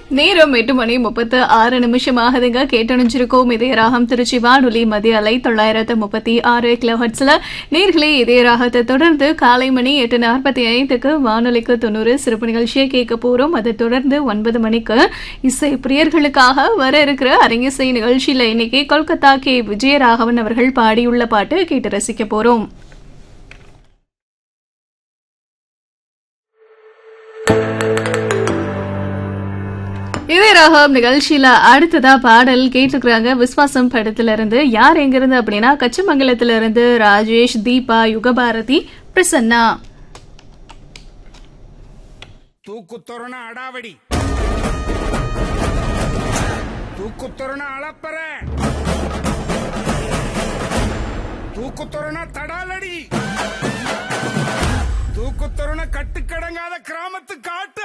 நேரம் எட்டு மணி முப்பத்து ஆறு நிமிஷம் ஆகுதுங்க கேட்டணிஞ்சிருக்கோம் இதே ராகம் திருச்சி வானொலி மதிய அலை தொள்ளாயிரத்து முப்பத்தி ஆறு கிலோஹட்ஸ்ல நேர்களே இதே ராகத்தை தொடர்ந்து காலை மணி எட்டு நாற்பத்தி ஐந்துக்கு வானொலிக்கு தொண்ணூறு சிறப்பு நிகழ்ச்சியை கேட்க போறோம் அதை தொடர்ந்து ஒன்பது மணிக்கு இசை பிரியர்களுக்காக வர இருக்கிற அரங்கிசை நிகழ்ச்சியில இன்னைக்கு கொல்கத்தா கே விஜயராகவன் அவர்கள் பாடியுள்ள பாட்டு கேட்டு ரசிக்க போறோம் இதே ராகம் நிகழ்ச்சியில அடுத்ததா பாடல் கேட்டுக்கிறாங்க விஸ்வாசம் படத்துல இருந்து யார் எங்க இருந்து அப்படின்னா கச்சமங்கலத்துல இருந்து ராஜேஷ் தீபா யுகபாரதி பிரசன்னா தூக்குத்தொரண அடாவடி தூக்குத்தொரண அளப்பற தூக்குத்தொரண தடாலடி தூக்குத்தொரண கட்டுக்கடங்காத கிராமத்து காட்டு